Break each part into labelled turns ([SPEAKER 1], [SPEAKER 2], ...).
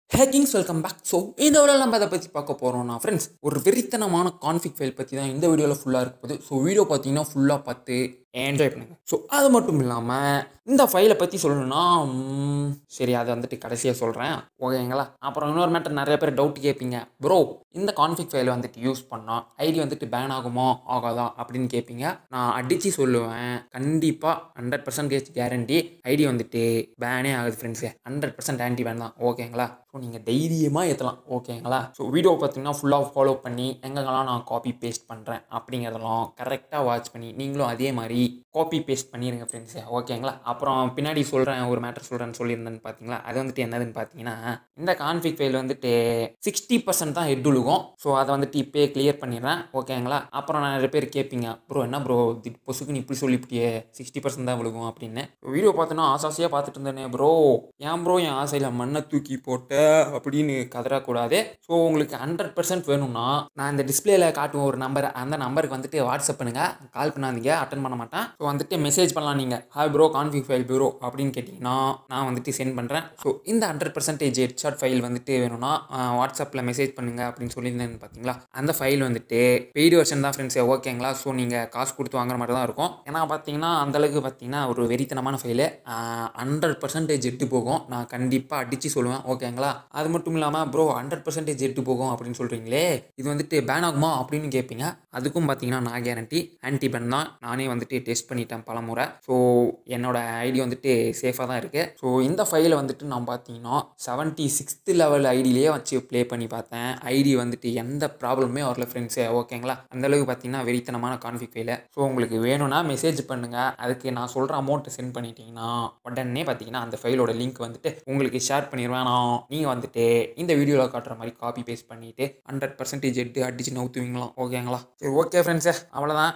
[SPEAKER 1] hackings welcome back so இந்த வீடியோவில் நம்ம அதை பற்றி பார்க்க போகிறோம்னா ஃப்ரெண்ட்ஸ் ஒரு வெறித்தனமான கான்ஃபிக் ஃபைல் பற்றி தான் இந்த வீடியோவில் ஃபுல்லாக இருக்க போகுது ஸோ வீடியோ பார்த்தீங்கன்னா ஃபுல்லாக பார்த்து என்ஜாய் பண்ணுங்கள் ஸோ அது மட்டும் இல்லாமல் இந்த ஃபைலை பற்றி சொல்லணும்னா ம், சரி அதை வந்துட்டு கடைசியாக சொல்கிறேன் ஓகேங்களா அப்புறம் இன்னொரு மேட்டர் நிறைய பேர் டவுட் கேட்பீங்க ப்ரோ இந்த கான்ஃபிக் ஃபைலை வந்துட்டு யூஸ் பண்ணால் ஐடி வந்துட்டு பேன் ஆகுமா ஆகாதா அப்படின்னு கேட்பீங்க நான் அடித்து சொல்லுவேன் கண்டிப்பாக ஹண்ட்ரட் பர்சன்டேஜ் கேரண்டி ஐடி வந்துட்டு பேனே ஆகுது friends hundred percent anti ban தான் ஓகேங்களா ஸோ நீங்கள் தைரியமாக ஏற்றலாம் ஓகேங்களா ஸோ வீடியோ பார்த்தீங்கன்னா ஃபுல்லாக ஃபாலோ பண்ணி எங்கெங்கெல்லாம் நான் காப்பி பேஸ்ட் பண்ணுறேன் அப்படிங்கிறதெல்லாம் கரெக்டாக வாட்ச் பண்ணி நீங்களும் அதே மாதிரி காப்பி பேஸ்ட் பண்ணிடுங்க ஃப்ரெண்ட்ஸு ஓகேங்களா அப்புறம் பின்னாடி சொல்கிறேன் ஒரு மேட்டர் சொல்கிறேன்னு சொல்லியிருந்தேன்னு பார்த்தீங்களா அது வந்துட்டு என்னதுன்னு பார்த்தீங்கன்னா இந்த கான்ஃபிக் ஃபைல் வந்துட்டு சிக்ஸ்டி பர்சன்ட் தான் ஹெட் விழுகும் ஸோ அதை வந்துட்டு இப்போயே கிளியர் பண்ணிடுறேன் ஓகேங்களா அப்புறம் நான் நிறைய பேர் கேட்பீங்க ப்ரோ என்ன ப்ரோ பொசுக்குன்னு இப்படி சொல்லிவிட்டியே சிக்ஸ்டி பர்சன்ட் தான் விழுகும் அப்படின்னு வீடியோ பார்த்தோன்னா ஆசாசியாக பார்த்துட்டு இருந்தேனே ப்ரோ ஏன் ப்ரோ என் ஆசையில் மண்ணை தூக்கி போட்ட அப்படின்னு கதறக்கூடாது ஸோ உங்களுக்கு ஹண்ட்ரட் பர்சன்ட் வேணும்னா நான் இந்த டிஸ்பிளேல காட்டுவேன் ஒரு நம்பர் அந்த நம்பருக்கு வந்துட்டு வாட்ஸ்அப் பண்ணுங்க கால் பண்ணாதீங்க அட்டன் பண்ண மாட்டேன் ஸோ வந்துட்டு மெசேஜ் பண்ணலாம் நீங்கள் hi bro config file bro அப்படின்னு கேட்டிங்கன்னா நான் வந்துட்டு சென்ட் பண்ணுறேன் ஸோ இந்த ஹண்ட்ரட் பர்சன்டேஜ் ஹெட்ஷாட் ஃபைல் வந்துட்டு வேணும்னா வாட்ஸ்அப்பில் மெசேஜ் பண்ணுங்க அப்படின்னு சொல்லியிருந்தேன் பார்த்தீங்களா அந்த ஃபைல் வந்துட்டு பெய்டு வெர்ஷன் தான் ஃப்ரெண்ட்ஸ் ஓகேங்களா ஸோ நீங்கள் காசு கொடுத்து வாங்குற மாதிரி தான் இருக்கும் ஏன்னா பார்த்தீங்கன்னா அந்தளவுக்கு பார்த்தீங்கன்னா ஒரு வெறித்தனமான ஃபைலு ஹண்ட்ரட் பர்சன்டேஜ் எட்டு போகும் நான் கண்டிப்பாக அடித்து சொல்லுவேன் ஓகேங்களா அது மட்டும் இல்லாமல் ப்ரோ ஹண்ட்ரட் பர்சன்டேஜ் எட்டு போகும் அப்படின்னு சொல்கிறீங்களே இது வந்துட்டு பேன் ஆகுமா அப்படின்னு கேட்பீங்க அதுக்கும் பார்த்தீங்கன்னா நான் கேரண்டி ஆன்டி பேன் தான் நானே வந்துட்டு டெஸ்ட் பண்ணிட்டேன் பல முறை ஸோ என்னோட ஐடி வந்துட்டு சேஃபாக தான் இருக்குது ஸோ இந்த ஃபைலை வந்துட்டு நான் பார்த்தீங்கன்னா செவன்ட்டி சிக்ஸ்த் லெவல் ஐடியிலேயே வச்சு ப்ளே பண்ணி பார்த்தேன் ஐடி வந்துட்டு எந்த ப்ராப்ளமே வரல ஃப்ரெண்ட்ஸு ஓகேங்களா அந்தளவுக்கு பார்த்தீங்கன்னா வெறித்தனமான கான்ஃபிக் ஃபைலு ஸோ உங்களுக்கு வேணும்னா மெசேஜ் பண்ணுங்கள் அதுக்கு நான் சொல்கிற அமௌண்ட்டை சென்ட் பண்ணிட்டீங்கன்னா உடனே பார்த்தீங்கன்னா அந்த ஃபைலோட லிங்க் வந்துட்டு உங்களுக்கு ஷேர் பண்ணிடுவேன் நான் நீங்கள் வந்துட்டு இந்த வீடியோவில் காட்டுற மாதிரி காப்பி பேஸ்ட் பண்ணிவிட்டு ஹண்ட்ரட் பர்சன்டேஜ் எட்டு அடிச்சு நவுத்துவீங்களாம் ஓகேங்களா சரி ஓகே ஃப்ரெண்ட்ஸு அவ்வளோதான்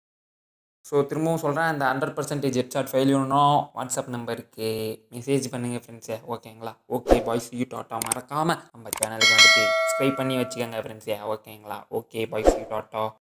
[SPEAKER 1] ஸோ திரும்பவும் சொல்கிறேன் அந்த ஹண்ட்ரட் பர்சன்டேஜ் ஹெட்ஷாட் ஃபைல் வேணும் வாட்ஸ்அப் நம்பருக்கு மெசேஜ் பண்ணுங்கள் ஃப்ரெண்ட்ஸே ஓகேங்களா ஓகே பாய்ஸ் யூ டாட்டா மறக்காமல் நம்ம சேனலுக்கு வந்துட்டு சப்ஸ்கிரைப் பண்ணி வச்சுக்கோங்க ஃப்ரெண்ட்ஸே ஓகேங்களா ஓகே பாய்ஸ் யூ டாட்டா